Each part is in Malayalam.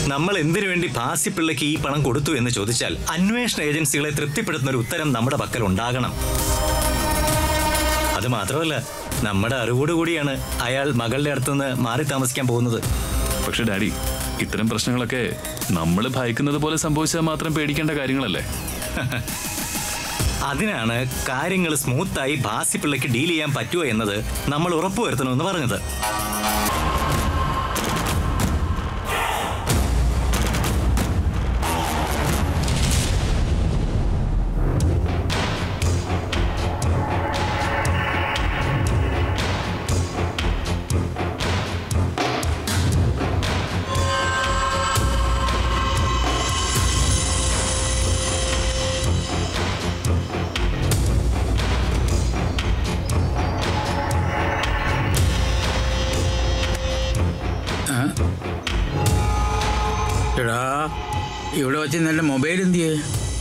നമ്മൾ എന്തിനു വേണ്ടി ഭാസിപ്പിള്ളയ്ക്ക് ഈ പണം കൊടുത്തു എന്ന് ചോദിച്ചാൽ അന്വേഷണ ഏജൻസികളെ തൃപ്തിപ്പെടുത്തുന്ന ഒരു ഉത്തരം നമ്മുടെ പക്കൽ ഉണ്ടാകണം അത് മാത്രമല്ല നമ്മുടെ അറിവോടുകൂടിയാണ് അയാൾ മകളുടെ അടുത്തുനിന്ന് മാറി താമസിക്കാൻ പോകുന്നത് പക്ഷെ ഡാഡി ഇത്തരം പ്രശ്നങ്ങളൊക്കെ നമ്മൾ ഭയക്കുന്നത് പോലെ സംഭവിച്ചാൽ മാത്രം പേടിക്കേണ്ട കാര്യങ്ങളല്ലേ അതിനാണ് കാര്യങ്ങൾ സ്മൂത്തായി ഭാസിപ്പിള്ളയ്ക്ക് ഡീൽ ചെയ്യാൻ പറ്റുമോ എന്നത് നമ്മൾ ഉറപ്പുവരുത്തണമെന്ന് പറഞ്ഞത് എടാ ഇവിടെ വെച്ച് നല്ല മൊബൈൽ എന്ത് ചെയ്യേ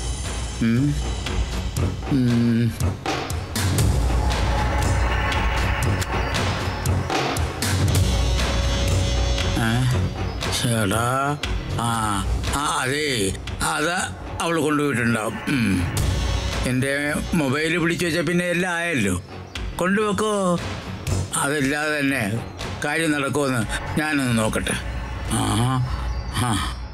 ചേടാ ആ ആ അതെ അത് അവൾ കൊണ്ടുപോയിട്ടുണ്ടാവും ഉം. എൻ്റെ മൊബൈൽ പിടിച്ചു വെച്ചാൽ പിന്നെ എല്ലാം ആയല്ലോ കൊണ്ടുവെക്കോ അതില്ലാതെ തന്നെ കാര്യം നടക്കുമെന്ന് ഞാനൊന്ന് നോക്കട്ടെ ആ ആ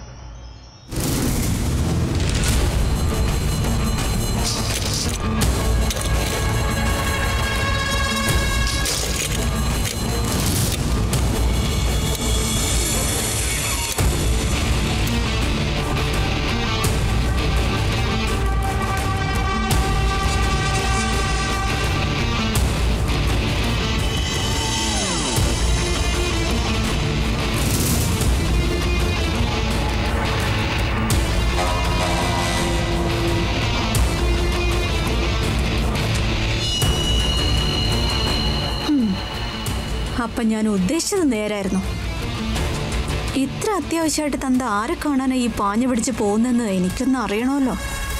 അപ്പൊ ഞാൻ ഉദ്ദേശിച്ചത് നേരായിരുന്നു ഇത്ര അത്യാവശ്യമായിട്ട് തന്ത ആരെ കാണാനാ ഈ പാഞ്ഞു പിടിച്ച് പോകുന്നെന്ന് എനിക്കൊന്ന് അറിയണമല്ലോ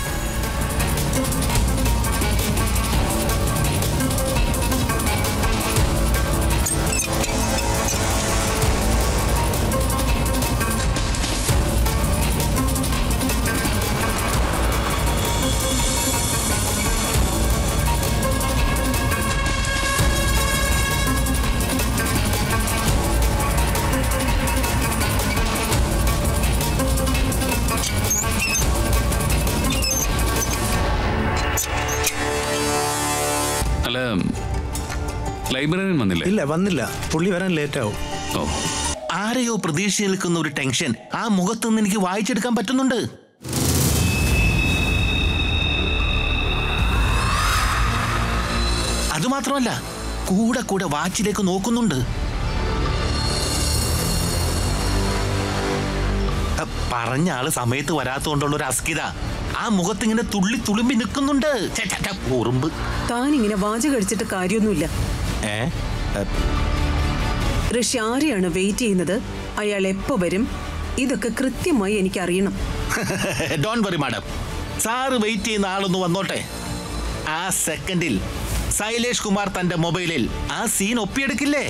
അല്ല ലൈബ്രറിയൻ വന്നില്ലേ ഇല്ല വന്നില്ല പുള്ളി വരാൻ ലേറ്റ് ആവും ഓ ആരെയോ പ്രതീക്ഷ നിൽക്കുന്ന ഒരു ടെൻഷൻ ആ മുഖത്തുനിന്ന് എനിക്ക് വായിച്ചെടുക്കാൻ പറ്റുന്നുണ്ട് അതുമാത്രമല്ല കൂടെ കൂടെ വാച്ചിലേക്ക് നോക്കുന്നുണ്ട് അ, പറഞ്ഞ ആള് സമയത്ത് വരാത്തോണ്ടുള്ള ഒരു അസ്കിത ആ മുഖത്തിങ്ങനെ തുള്ളി തുളുമ്പി നിൽക്കുന്നുണ്ട് ഛെ, ഛെ, ഛെ, ഉറുമ്പ് താൻ ഇങ്ങനെ വാചകം അടിച്ചിട്ട് കാര്യമൊന്നുമില്ല ഏ അ, ഋഷി ആരെയാണ് വെയിറ്റ് ചെയ്യുന്നത് അയാൾ എപ്പോ വരും ഇതൊക്കെ കൃത്യമായി എനിക്ക് അറിയണം don't worry madam sir wait ചെയ്യുന്ന ആളൊന്ന് വന്നോട്ടെ ആ സെക്കൻഡിൽ സൈലേഷ് കുമാർ തന്റെ മൊബൈലിൽ ആ സീൻ ഒപ്പിയെടുക്കില്ലേ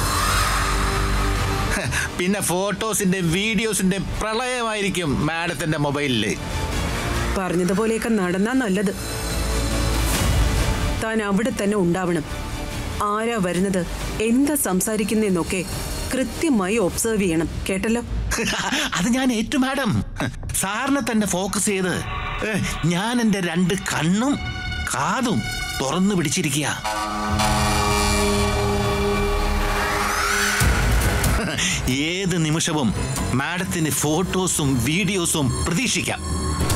ഹ, പിന്നെ ഫോട്ടോസിന്റെ വീഡിയോസിന്റെ പ്രളയമായിരിക്കും മാഡത്തിന്റെ മൊബൈലില് പറഞ്ഞതുപോലെയൊക്കെ നടന്നാ നല്ലത് താൻ അവിടെ തന്നെ ഉണ്ടാവണം ആരാ വരുന്നത് എന്താ സംസാരിക്കുന്നതെന്നൊക്കെ കൃത്യമായി ഒബ്സർവ് ചെയ്യണം കേട്ടല്ലോ അത് ഞാൻ ഏറ്റു മാഡം സാറിനെ തന്നെ ഫോക്കസ് ചെയ്ത് ഏ, ഞാൻ എൻ്റെ രണ്ട് കണ്ണും കാതും തുറന്നു പിടിച്ചിരിക്കുക ഏത് നിമിഷവും മാഡത്തിന് ഫോട്ടോസും വീഡിയോസും പ്രതീക്ഷിക്കാം